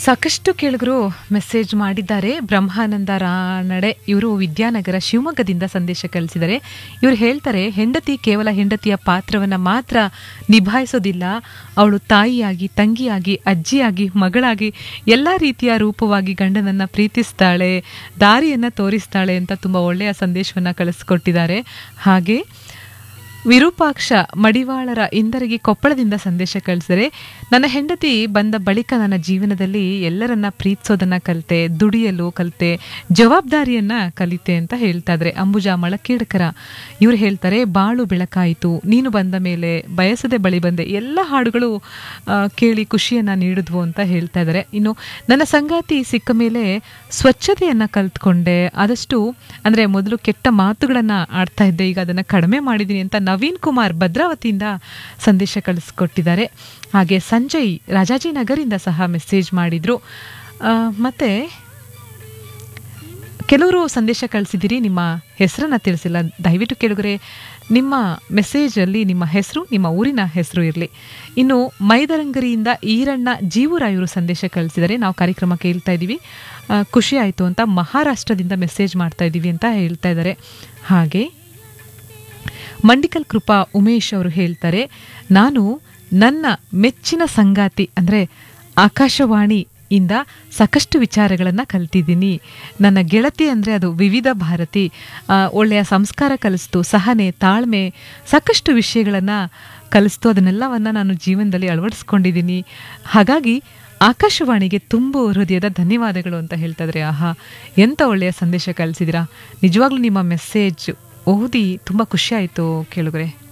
ಸಾಕಷ್ಟು ಕೇಳಿಗರು ಮೆಸೇಜ್ ಮಾಡಿದ್ದಾರೆ ಬ್ರಹ್ಮಾನಂದ ರಾನಡೆ ಇವರು ವಿದ್ಯಾನಗರ ಶಿವಮೊಗ್ಗದಿಂದ ಸಂದೇಶ ಕಳಿಸಿದ್ದಾರೆ ಇವರು ಹೇಳ್ತಾರೆ ಹೆಂಡತಿ ಕೇವಲ ಹೆಂಡತಿಯ ಪಾತ್ರವನ್ನು ಮಾತ್ರ ನಿಭಾಯಿಸೋದಿಲ್ಲ ಅವಳು ತಾಯಿಯಾಗಿ ತಂಗಿಯಾಗಿ ಅಜ್ಜಿಯಾಗಿ ಮಗಳಾಗಿ ಎಲ್ಲ ರೀತಿಯ ರೂಪವಾಗಿ ಗಂಡನನ್ನ ಪ್ರೀತಿಸ್ತಾಳೆ ದಾರಿಯನ್ನು ತೋರಿಸ್ತಾಳೆ ಅಂತ ತುಂಬ ಒಳ್ಳೆಯ ಸಂದೇಶವನ್ನು ಕಳಿಸ್ಕೊಟ್ಟಿದ್ದಾರೆ ಹಾಗೆ ವಿರೂಪಾಕ್ಷ ಮಡಿವಾಳರ ಇಂದರಗಿ ಕೊಪ್ಪಳದಿಂದ ಸಂದೇಶ ಕಳಿಸಿದರೆ ನನ್ನ ಹೆಂಡತಿ ಬಂದ ಬಳಿಕ ನನ್ನ ಜೀವನದಲ್ಲಿ ಎಲ್ಲರನ್ನ ಪ್ರೀತಿಸೋದನ್ನ ಕಲಿತೆ ದುಡಿಯಲು ಕಲಿತೆ ಜವಾಬ್ದಾರಿಯನ್ನ ಕಲಿತೆ ಅಂತ ಹೇಳ್ತಾ ಇದ್ದಾರೆ ಅಂಬುಜಾ ಮಳಕೇಡಕರ ಇವ್ರು ಹೇಳ್ತಾರೆ ಬಾಳು ಬೆಳಕಾಯಿತು ನೀನು ಬಂದ ಮೇಲೆ ಬಯಸದೆ ಬಳಿ ಬಂದೆ ಎಲ್ಲ ಹಾಡುಗಳು ಆ, ಕೇಳಿ ಖುಷಿಯನ್ನ ನೀಡಿದ್ವು ಅಂತ ಹೇಳ್ತಾ ಇದ್ದಾರೆ ಇನ್ನು ನನ್ನ ಸಂಗಾತಿ ಸಿಕ್ಕ ಮೇಲೆ ಸ್ವಚ್ಛತೆಯನ್ನ ಕಲ್ತ್ಕೊಂಡೆ ಆದಷ್ಟು ಅಂದ್ರೆ ಮೊದಲು ಕೆಟ್ಟ ಮಾತುಗಳನ್ನ ಆಡ್ತಾ ಇದ್ದೆ ಈಗ ಅದನ್ನ ಕಡಿಮೆ ಮಾಡಿದ್ದೀನಿ ಅಂತ ನವೀನ್ ಕುಮಾರ್ ಭದ್ರಾವತಿಯಿಂದ ಸಂದೇಶ ಕಳಿಸ್ಕೊಟ್ಟಿದ್ದಾರೆ ಹಾಗೆ ಸಂಜಯ್ ರಾಜಾಜಿನಗರಿಂದ ಸಹ ಮೆಸೇಜ್ ಮಾಡಿದ್ರು ಆ, ಮತ್ತೆ ಕೆಲವರು ಸಂದೇಶ ಕಳಿಸಿದ್ದೀರಿ ನಿಮ್ಮ ಹೆಸರನ್ನ ತಿಳಿಸಿಲ್ಲ ದಯವಿಟ್ಟು ಕೇಳಿದ್ರೆ ನಿಮ್ಮ ಮೆಸೇಜಲ್ಲಿ ನಿಮ್ಮ ಹೆಸರು ನಿಮ್ಮ ಊರಿನ ಹೆಸರು ಇರಲಿ ಇನ್ನು ಮೈದರಂಗರಿಯಿಂದ ಈರಣ್ಣ ಜೀವರಾಯರು ಸಂದೇಶ ಕಳಿಸಿದರೆ ನಾವು ಕಾರ್ಯಕ್ರಮ ಕೇಳ್ತಾ ಇದ್ದೀವಿ ಆ, ಖುಷಿ ಆಯಿತು ಅಂತ ಮಹಾರಾಷ್ಟ್ರದಿಂದ ಮೆಸೇಜ್ ಮಾಡ್ತಾ ಇದ್ದೀವಿ ಅಂತ ಹೇಳ್ತಾ ಇದ್ದಾರೆ ಹಾಗೆ ಮಂಡಿಕಲ್ ಕೃಪಾ ಉಮೇಶ್ ಅವರು ಹೇಳ್ತಾರೆ ನಾನು ನನ್ನ ಮೆಚ್ಚಿನ ಸಂಗಾತಿ ಅಂದರೆ ಆಕಾಶವಾಣಿ ಇಂದ ಸಾಕಷ್ಟು ವಿಚಾರಗಳನ್ನು ಕಲ್ತಿದ್ದೀನಿ ನನ್ನ ಗೆಳತಿ ಅಂದರೆ ಅದು ವಿವಿಧ ಭಾರತಿ ಆ, ಒಳ್ಳೆಯ ಸಂಸ್ಕಾರ ಕಲಿಸ್ತು ಸಹನೆ ತಾಳ್ಮೆ ಸಾಕಷ್ಟು ವಿಷಯಗಳನ್ನು ಕಲಿಸ್ತು ಅದನ್ನೆಲ್ಲವನ್ನು ನಾನು ಜೀವನದಲ್ಲಿ ಅಳವಡಿಸ್ಕೊಂಡಿದ್ದೀನಿ ಹಾಗಾಗಿ ಆಕಾಶವಾಣಿಗೆ ತುಂಬು ಹೃದಯದ ಧನ್ಯವಾದಗಳು ಅಂತ ಹೇಳ್ತಾ ಇದ್ರೆ ಆಹಾ ಎಂಥ ಒಳ್ಳೆಯ ಸಂದೇಶ ಕಳಿಸಿದಿರಾ ನಿಜವಾಗ್ಲೂ ನಿಮ್ಮ ಮೆಸೇಜ್ ಓದಿ ತುಂಬ ಖುಷಿ ಆಯಿತು ಕೇಳಿದ್ರೆ